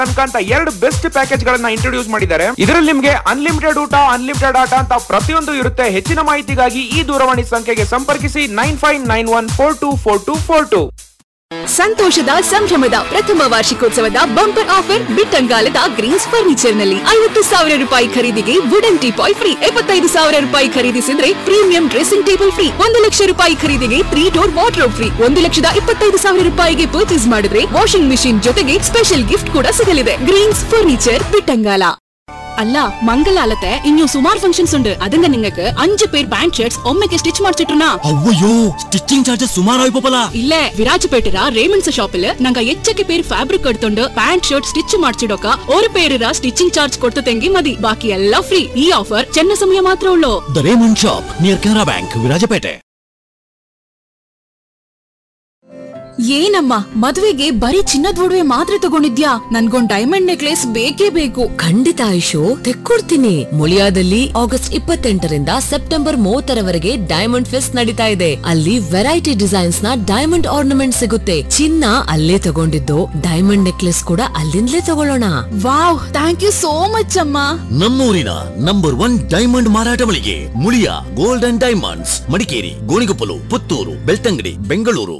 ತನಕ ಅಂತ ಎರಡು ಬೆಸ್ಟ್ ಪ್ಯಾಕೇಜ್ ಗಳನ್ನ ಇಂಟ್ರೊಡ್ಯೂಸ್ ಮಾಡಿದ್ದಾರೆ ಇದರಲ್ಲಿ ನಿಮಗೆ ಅನ್ಲಿಮಿಟೆಡ್ ಊಟ ಅನ್ಲಿಮಿಟೆಡ್ ಆಟ ಅಂತ ಪ್ರತಿಯೊಂದು ಇರುತ್ತೆ ಹೆಚ್ಚಿನ ಮಾಹಿತಿಗಾಗಿ ಈ ದೂರವಾಣಿ ಸಂಖ್ಯೆಗೆ ಸಂಪರ್ಕಿಸಿ nine five nine one four two four two four two ಸಂತೋಷದ ಸಂಭ್ರಮದ ಪ್ರಥಮ ವಾರ್ಷಿಕೋತ್ಸವದ ಬಂಪರ್ ಆಫರ್ ಬಿಟ್ಟಂಗಾಲದ ಗ್ರೀನ್ಸ್ ಫರ್ನಿಚರ್ ನಲ್ಲಿ ಐವತ್ತು ಸಾವಿರ ರೂಪಾಯಿ ಖರೀದಿಗೆ ವುಡನ್ ಟೀಪಾಯ್ ಫ್ರೀ ಎಪ್ಪತ್ತೈದು ಸಾವಿರ ರೂಪಾಯಿ ಖರೀದಿಸಿದ್ರೆ ಪ್ರೀಮಿಯಂ ಡ್ರೆಸ್ಸಿಂಗ್ ಟೇಬಲ್ ಫ್ರೀ ಒಂದು ಲಕ್ಷ ರೂಪಾಯಿ ಖರೀದಿಗೆ ತ್ರೀ ಡೋರ್ ವಾರ್ಡ್ರೋಬ್ ಫ್ರೀ ಒಂದು ಲಕ್ಷದ ಇಪ್ಪತ್ತೈದು ಸಾವಿರ ರೂಪಾಯಿಗೆ ಪರ್ಚೇಸ್ ಮಾಡಿದ್ರೆ ವಾಷಿಂಗ್ ಮಿಷಿನ್ ಜೊತೆಗೆ ಸ್ಪೆಷಲ್ ಗಿಫ್ಟ್ ಕೂಡ ಸಿಗಲಿದೆ ಗ್ರೀನ್ಸ್ ಫರ್ನಿಚರ್ ಬಿಟ್ಟಂಗಾಲ അല്ല മംഗലാലത്തെ ഇനിയും സുമാർ ഫംഗ്ഷൻസ് ഉണ്ട് അതിന്റെ നിങ്ങൾക്ക് അഞ്ച് പേർ പാന്റ് ഷർട്ട്സ് ഒമ്മയ്ക്ക് സ്റ്റിച്ച് ಮಾಡಿಸಿಟ್ರನಾ ಅವ್ವಯ್ಯೋ ಸ್ಟಿಚಿಂಗ್ ಚಾರ್ಜಸ್ ಸುಮಾರು ಆಯ್ಪಲ್ಲ ಇಲ್ಲೇ ವಿರಾಜಪೇಟೆರ ರೇಮಂಡ್ಸ್ ഷോപ്പില് ನಂಗ ಎಚ್ಚಕ್ಕೆ പേര് ಫ್ಯಾಬ್ರಿಕ್ എടുത്തോണ്ട് ಪ್ಯಾಂಟ್ ಶರ್ಟ್ ಸ್ಟಿಚ್ ಮಾಡ್ಸಿಡೋಕ ഒരു പേരിರ ಸ್ಟಿಚಿಂಗ್ ಚಾರ್ಜ್ ಕೊಡ್ತತೆಂಗಿ ಮದಿ ಬಾಕಿ ಎಲ್ಲ ಫ್ರೀ ಈ ಆಫರ್ ಚೆನ್ನ ಸಮಯ ಮಾತ್ರ ಉಳ್ಳೋ the Raymond shop near Canara bank Virajpet ಏನಮ್ಮ ಮದುವೆಗೆ ಬರೀ ಚಿನ್ನದ ಒಡವೆ ಮಾತ್ರ ತಗೊಂಡಿದ್ಯಾ ನನ್ಗೊಂದ್ ಡೈಮಂಡ್ ನೆಕ್ಲೆಸ್ ಬೇಕೇ ಬೇಕು ಖಂಡಿತ ಆಯುಷು ತೆಕ್ಕೊಡ್ತೀನಿ ಮುಳಿಯಾದಲ್ಲಿ ಆಗಸ್ಟ್ ಇಪ್ಪತ್ತೆಂಟರಿಂದ ಸೆಪ್ಟೆಂಬರ್ ಮೂವತ್ತರವರೆಗೆ ಡೈಮಂಡ್ ಫೆಸ್ಟ್ ನಡೀತಾ ಇದೆ ಅಲ್ಲಿ ವೆರೈಟಿ ಡಿಸೈನ್ಸ್ ನ ಡೈಮಂಡ್ ಆರ್ನಮೆಂಟ್ ಸಿಗುತ್ತೆ ಚಿನ್ನ ಅಲ್ಲೇ ತಗೊಂಡಿದ್ದು ಡೈಮಂಡ್ ನೆಕ್ಲೆಸ್ ಕೂಡ ಅಲ್ಲಿಂದಲೇ ತಗೊಳ್ಳೋಣ wow thank you so much ಅಮ್ಮ ನಮ್ಮೂರಿನ ನಂಬರ್ ಒನ್ ಡೈಮಂಡ್ ಮಾರಾಟ ಮಳಿಗೆ Muliya gold and diamonds Madikeri Gonikoppal Puttur Belthangady Bengaluru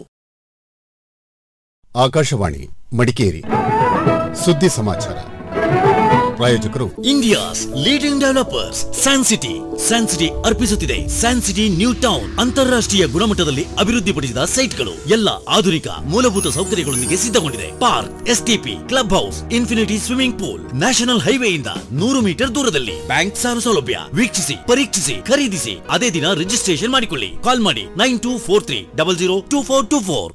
Akashvani Madikeri ಸುದ್ದಿ ಸಮಾಚಾರ ಪ್ರಾಯೋಜಕರು India's leading developers San City San City ಅರ್ಪಿಸುತ್ತಿದೆ ಸ್ಯಾನ್ ಸಿಟಿ ನ್ಯೂ ಟೌನ್ ಅಂತಾರಾಷ್ಟ್ರೀಯ ಗುಣಮಟ್ಟದಲ್ಲಿ ಅಭಿವೃದ್ಧಿಪಡಿಸಿದ ಸೈಟ್ಗಳು ಎಲ್ಲ ಆಧುನಿಕ ಮೂಲಭೂತ ಸೌಕರ್ಯಗಳೊಂದಿಗೆ ಸಿದ್ಧಗೊಂಡಿದೆ park STP club house infinity swimming pool national ಹೈವೇಯಿಂದ ನೂರು ಮೀಟರ್ ದೂರದಲ್ಲಿ ಬ್ಯಾಂಕ್ ಸಾಲ ಸೌಲಭ್ಯ ವೀಕ್ಷಿಸಿ ಪರೀಕ್ಷಿಸಿ ಖರೀದಿಸಿ ಅದೇ ದಿನ ರಿಜಿಸ್ಟ್ರೇಷನ್ ಮಾಡಿಕೊಳ್ಳಿ ಕಾಲ್ ಮಾಡಿ nine two four three double zero two four two four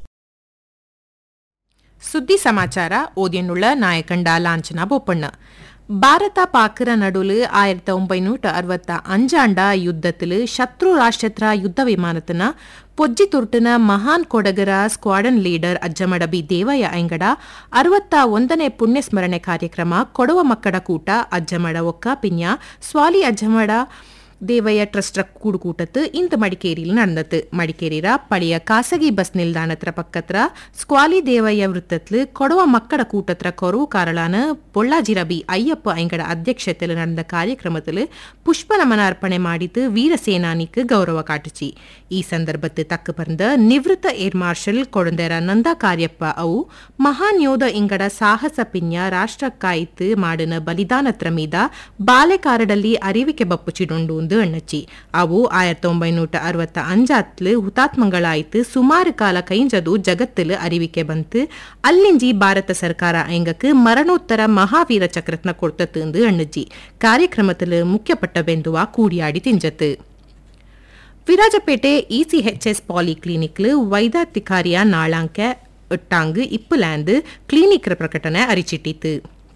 ಸುದ್ದಿ ಸಮಾಚಾರ ಓದಿಯನ್ನುಳ್ಳ ನಾಯಕಂಡ ಲಾಂಛನ ಬೊಪ್ಪಣ್ಣ பாரத பாக்குற நடுவில் ஆயிரத்தி ஒன்பைநூற்று அறுபத்த அஞ்சாண்ட யுத்தத்தில் ಶತ್ರು ರಾಷ್ಟ್ರತ್ರ ಯುದ್ಧ ವಿಮಾನತನ ಪೊಜ್ಜಿ ತುರ್ಟಿನ ಮಹಾನ್ ಕೊಡಗರ squadron leader Ajjamada B Devaiah ಐಂಗಡ ಅರವತ್ತ ಒಂದನೇ ಪುಣ್ಯಸ್ಮರಣೆ ಕಾರ್ಯಕ್ರಮ ಕೊಡವ ಮಕ್ಕಳ ಕೂಟ ಅಜ್ಜಮಡ ಒಕ್ಕ ಪಿನ್ಯ ಸ್ವಾಲಿ ಅಜ್ಜಮಡ ದೇವಯ್ಯ ಟ್ರಸ್ಟ್ ಕೂಡುಕೂಟತ್ತು ಇಂದು ಮಡಿಕೇರಿயில் நடந்தது மடிக்கேரிரா பழைய காசகி பஸ் நில்தானத்திர பக்கத்துல ஸ்குவாலி தேவಯ್ಯ ವೃತ್ತತ್ಲು ಕೊಡುವ ಮಕ್ಕಳ ಕೂಟತ್ರ ಕೊರವು ಕಾರಳಾನ பொள்ளாஜிரபி ஐயப்ப ஐங்கட அத்தியட்சத்தில் நடந்த ಕಾರ್ಯಕ್ರಮದಲ್ಲಿ ಪುಷ್ಪ ನಮನ ಅರ್ಪಣೆ ಮಾಡಿದ್ದು ವೀರ ಸೇನಾನಿக்கு ಗೌರವ ಕಾಟುಚಿ ಈ ಸಂದರ್ಭತ್ತು ತಕ್ಕ ಬಂದ ನಿವೃತ್ತ ಏರ್ ಮಾರ್ಷಲ್ ಕೊಡಂದರ ನಂದ ಕಾರ್ಯಪ್ಪ ಅವು ಮಹಾನ್ ಯೋಧ ಇಂಗಡ ಸಾಹಸ ಪಿನ್ಯ ರಾಷ್ಟ್ರಕ್ಕಾಯ್ತು ಮಾಡಿನ ಬಲಿದಾನತ್ರ ಮೀದ ಬಾಲೆಕಾರಡಲ್ಲಿ ಅರಿವಿಕೆ ಬಪ್ಪುಚಿಡುಂಡು ಎಂದು ಎಣ್ಣಚ್ಚಿ ಅವು ಆயிரத்தி ಒಂಬೈನೂರ ಅರವತ್ತ ಅಂಜಾತ್ಲು ಹುತಾತ್ಮಗಳಾಯ್ತು ಸುಮಾರು ಕಾಲ ಕೈಂಜದು ಜಗತ್ತಲು ಅರಿವಿಕೆ ಬಂತು ಅಲ್ಲಿಂಜಿ ಭಾರತ ಸರ್ಕಾರ ಐಂಗಕ್ಕೆ ಮರಣೋತ್ತರ ಮಹಾವೀರ ಚಕ್ರತ್ನ ಕೊಡ್ತತ್ತು ಎಂದು ಎಣ್ಣಜ್ಜಿ ಕಾರ್ಯಕ್ರಮத்தில் ಮುಖ್ಯಪಟ್ಟ ಬೆಂದುವ ಕೂಡಿಯಾಡಿ ತಿಂಜತ್ತು ವಿರಾಜಪೇಟೆ ಇಸಿಎಚ್ಎಸ್ ಪಾಲಿಕ್ಲಿನಿಕ್ಲು ವೈದ್ಯಾಧಿಕಾರಿಯ ನಾಳಾಂಕ ಎಟ್ಟಾಂಗ್ ಇಪ್ಪುಲ್ಯಾಂದು ಕ್ಲಿನಿಕ್ ಪ್ರಕಟಣೆ ಅರಿಚಿಟ್ಟಿತು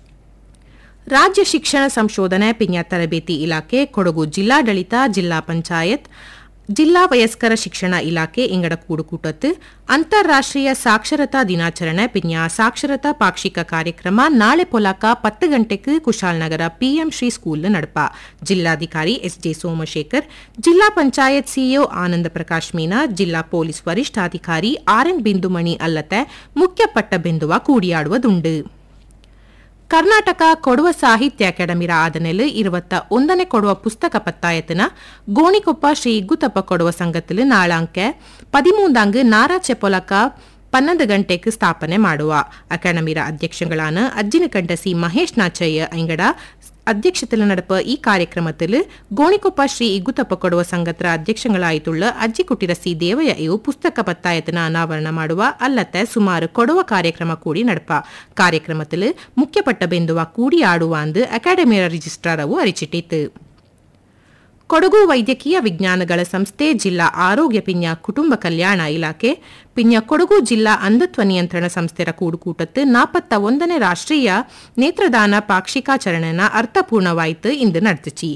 ರಾಜ್ಯ ಶಿಕ್ಷಣ ಸಂಶೋಧನೆ ಪಿನ್ಯ ತರಬೇತಿ ಇಲಾಖೆ ಕೊಡಗು ಜಿಲ್ಲಾಡಳಿತ ಜಿಲ್ಲಾ ಪಂಚಾಯತ್ ಜಿಲ್ಲಾ ವಯಸ್ಕರ ಶಿಕ್ಷಣ ಇಲಾಖೆ ಇಂಗಡ ಕೂಡುಕೂಟತ್ತು ಅಂತಾರಾಷ್ಟ್ರೀಯ ಸಾಕ್ಷರತಾ ದಿನಾಚರಣೆ ಪಿನ್ಯ ಸಾಕ್ಷರತಾ ಪಾಕ್ಷಿಕ ಕಾರ್ಯಕ್ರಮ ನಾಳೆ ಪೊಲಕ ಪತ್ತು ಗಂಟೆಗೆ ಕುಶಾಲ್ನಗರ ಪಿಎಂ ಶ್ರೀ ಸ್ಕೂಲ್ ನಡಪ ಜಿಲ್ಲಾಧಿಕಾರಿ ಎಸ್ ಜೆ ಸೋಮಶೇಖರ್ ಜಿಲ್ಲಾ ಪಂಚಾಯತ್ ಸಿಇಒ ಆನಂದ ಪ್ರಕಾಶ್ ಮೀನಾ ಜಿಲ್ಲಾ ಪೊಲೀಸ್ ವರಿಷ್ಠಾಧಿಕಾರಿ ಆರ್ ಎನ್ ಬಿಂದುಮಣಿ ಅಲ್ಲತೆ ಮುಖ್ಯ ಪಟ್ಟ ಬಿಂದುವ ಕೂಡಿಯಾಡುವುದುಂಡು ಕರ್ನಾಟಕ ಕೊಡುವ ಸಾಹಿತ್ಯ ಅಕಾಡೆಮಿರ ಆದನೆಲ್ ഇരുപത്ത ഒന്നനെ ಕೊಡುವ ಪುಸ್ತಕ ಪತ್ತಾಯತಿನ ಗೋಣಿಕೊಪ್ಪ ಶ್ರೀ ಗುತ್ತಪ್ಪ ಕೊಡುವ ಸಂಘത്തിൽ ನಾಳಾಂಕೆ ಪದಿಮೂಂದಾಂಗ್ ನಾರಾ ಚೆಪೊಲಕ ಪನ್ನೊಂದು ಗಂಟೆಗೆ ಸ್ಥಾಪನೆ ಮಾಡುವ ಅಕಾಡೆಮಿರ ಅಧ್ಯಕ್ಷಗಳಾನ ಅಜ್ಜಿನಕಂಠ ಸಿ ಮಹೇಶ್ ನಾಚಯ್ಯ ಐಂಗಡ ಅಧ್ಯಕ್ಷತೆಯಲ್ಲಿ നടപ്പ് ಈ ಕಾರ್ಯಕ್ರಮത്തിൽ ಗೋಣಿಕೊಪ್ಪ ಶ್ರೀ ಇಗುತ್ತಪ್ಪ ಕೊಡುವ ಸಂಘತ್ರ ಅಧ್ಯಕ್ಷಗಳಾയിട്ടുള്ള ಅಜ್ಜಿಕುಟಿರ ಸಿ ದೇವಯ್ಯ ಇವು ಪುಸ್ತಕ ಪತ್ತಾಯತನ ಅನಾವರಣ ಮಾಡುವ ಅಲ್ಲತ್ತೆ ಸುಮಾರು ಕೊಡುವ ಕಾರ್ಯಕ್ರಮ ಕೂಡಿ ನಡಪ ಕಾರ್ಯಕ್ರಮത്തിൽ ಮುಖ್ಯಪಟ್ಟ ಬೆಂದುವ ಕೂಡಿ ಆಡುವ ಅಂದು ಅಕಾಡೆಮಿಯ ರಿಜಿಸ್ಟ್ರಾರ್ ಅವು ಅರಿಚಿಟ್ಟಿತು ಕೊಡಗು ವೈದ್ಯಕೀಯ ವಿಜ್ಞಾನಗಳ ಸಂಸ್ಥೆ ಜಿಲ್ಲಾ ಆರೋಗ್ಯ ಪಿನ್ಯ ಕುಟುಂಬ ಕಲ್ಯಾಣ ಇಲಾಖೆ ಪಿನ್ಯ ಕೊಡಗು ಜಿಲ್ಲಾ ಅಂಧತ್ವ ನಿಯಂತ್ರಣ ಸಂಸ್ಥೆರ ಕೂಡುಕೂಟತ್ತು ನಾಪತ್ತ ಒಂದನೇ ರಾಷ್ಟ್ರೀಯ ನೇತ್ರದಾನ ಪಾಕ್ಷಿಕಾಚರಣೆನ ಅರ್ಥಪೂರ್ಣವಾಯಿತು ಇಂದು ನಡೆದಿಚಿ